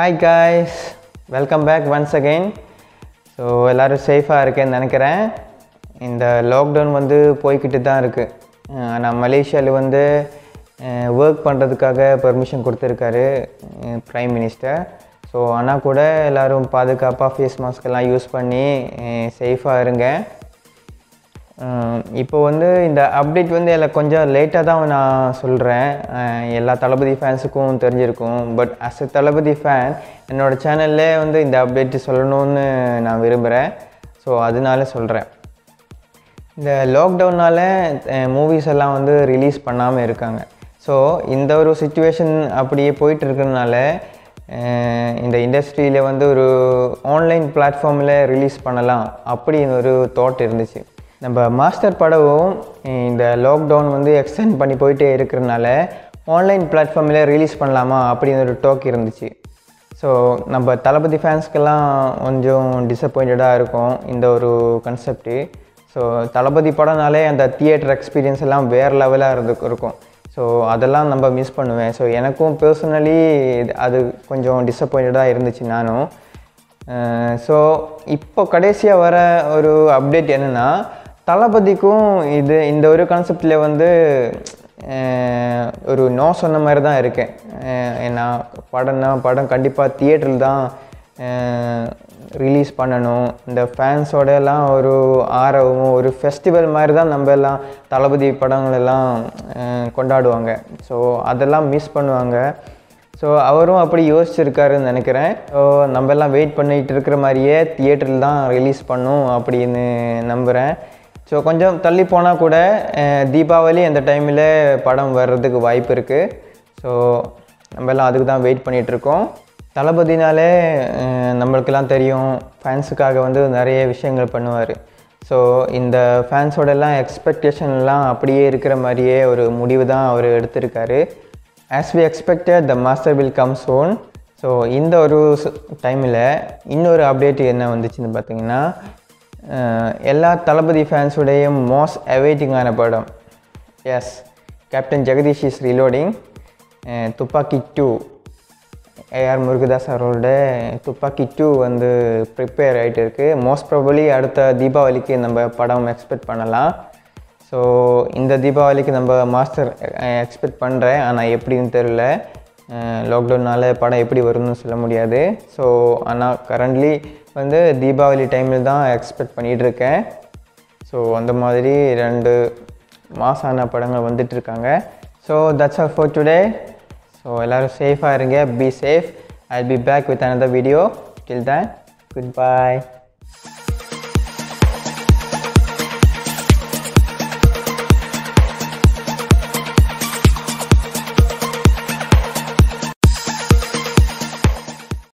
hi guys welcome back once again so எல்லோரும் சேஃபாக இருக்கேன்னு நினைக்கிறேன் இந்த லாக்டவுன் வந்து போய்கிட்டு தான் இருக்குது ஆனால் மலேசியாவில் வந்து ஒர்க் பண்ணுறதுக்காக பெர்மிஷன் கொடுத்துருக்காரு ப்ரைம் மினிஸ்டர் ஸோ ஆனால் கூட எல்லோரும் பாதுகாப்பாக ஃபேஸ் மாஸ்க் எல்லாம் யூஸ் பண்ணி சேஃபாக இருங்க இப்போ வந்து இந்த அப்டேட் வந்து எல்லாம் கொஞ்சம் லேட்டாக தான் நான் சொல்கிறேன் எல்லா தளபதி ஃபேன்ஸுக்கும் தெரிஞ்சிருக்கும் but as a Thalapathy fan என்னோடய சேனல்லே வந்து இந்த அப்டேட் சொல்லணும்னு நான் விரும்புகிறேன் ஸோ அதனால சொல்கிறேன் இந்த லாக்டவுனால் மூவிஸ் எல்லாம் வந்து ரிலீஸ் பண்ணாமல் இருக்காங்க ஸோ இந்த ஒரு சுச்சுவேஷன் அப்படியே போயிட்டு இருக்கிறதுனால இந்த இண்டஸ்ட்ரியில் வந்து ஒரு ஆன்லைன் பிளாட்ஃபார்மில் ரிலீஸ் பண்ணலாம் அப்படின்னு ஒரு தாட் இருந்துச்சு நம்ம மாஸ்டர் படமும் இந்த லாக்டவுன் வந்து எக்ஸ்டெண்ட் பண்ணி போயிட்டே இருக்கிறனால ஆன்லைன் பிளாட்ஃபார்மில் ரிலீஸ் பண்ணலாமா அப்படின்னு ஒரு டோக் இருந்துச்சு ஸோ நம்ம தளபதி ஃபேன்ஸ்க்கெல்லாம் கொஞ்சம் டிசப்பாயிண்டடாக இருக்கும் இந்த ஒரு கன்செப்ட்டு ஸோ தளபதி படம்னாலே அந்த தியேட்டர் எக்ஸ்பீரியன்ஸ் எல்லாம் வேறு லெவலாக இருந்து இருக்கும் ஸோ அதெல்லாம் நம்ம மிஸ் பண்ணுவேன் ஸோ எனக்கும் பர்சனலி அது கொஞ்சம் டிசப்பாயிண்டடாக இருந்துச்சு நானும் ஸோ இப்போ கடைசியாக வர ஒரு அப்டேட் என்னென்னா தளபதிக்கும் இது இந்த ஒரு கான்செப்டில் வந்து ஒரு நோ சொன்ன மாதிரி தான் இருக்கேன் ஏன்னா படம்னா படம் கண்டிப்பாக தியேட்டரில் தான் ரிலீஸ் பண்ணணும் இந்த ஃபேன்ஸோட எல்லாம் ஒரு ஆர்வமும் ஒரு ஃபெஸ்டிவல் மாதிரி தான் நம்ம எல்லாம் தளபதி படங்கள் எல்லாம் கொண்டாடுவாங்க ஸோ அதெல்லாம் மிஸ் பண்ணுவாங்க ஸோ அவரும் அப்படி யோசிச்சிருக்காருன்னு நினைக்கிறேன் ஸோ நம்ம எல்லாம் வெயிட் பண்ணிகிட்டு இருக்கிற மாதிரியே தியேட்டரில் தான் ரிலீஸ் பண்ணும் அப்படின்னு நம்புகிறேன் ஸோ கொஞ்சம் தள்ளி போனால் கூட தீபாவளி அந்த டைமில் படம் வர்றதுக்கு வாய்ப்பு இருக்குது ஸோ நம்ம எல்லாம் அதுக்கு தான் வெயிட் பண்ணிகிட்ருக்கோம் தளபதினாலே நம்மளுக்கெல்லாம் தெரியும் ஃபேன்ஸுக்காக வந்து நிறைய விஷயங்கள் பண்ணுவார் ஸோ இந்த ஃபேன்ஸோடலாம் எக்ஸ்பெக்டேஷன்லாம் அப்படியே இருக்கிற மாதிரியே ஒரு முடிவு தான் அவர் எடுத்திருக்காரு as we expected the Master will come soon so இந்த ஒரு டைமில் இன்னொரு அப்டேட் என்ன வந்துச்சுன்னு பார்த்தீங்கன்னா எல்லா தளபதி ஃபேன்ஸுடைய மோஸ்ட் அவைட்டிங்கான படம் yes captain Jagadish is reloading Thuppakki two AR Murugadoss அவரோட துப்பாக்கி டூ வந்து ப்ரிப்பேர் ஆகிட்டு இருக்குது மோஸ்ட் ப்ராபலி அடுத்த தீபாவளிக்கு நம்ம படம் எக்ஸ்பெக்ட் பண்ணலாம் ஸோ இந்த தீபாவளிக்கு நம்ம மாஸ்டர் எக்ஸ்பெக்ட் பண்ணுறேன் ஆனால் எப்படின்னு தெரில லாக்டவுனால் படம் எப்படி வரும்னு சொல்ல முடியாது ஸோ ஆனால் கரண்ட்லி வந்து தீபாவளி டைமில் தான் எக்ஸ்பெக்ட் பண்ணிகிட்ருக்கேன் ஸோ அந்த மாதிரி ரெண்டு மாசான படங்கள் வந்துட்டுருக்காங்க so that's all for today so எல்லோரும் சேஃபாக இருங்க be safe I be back with another video till then good bye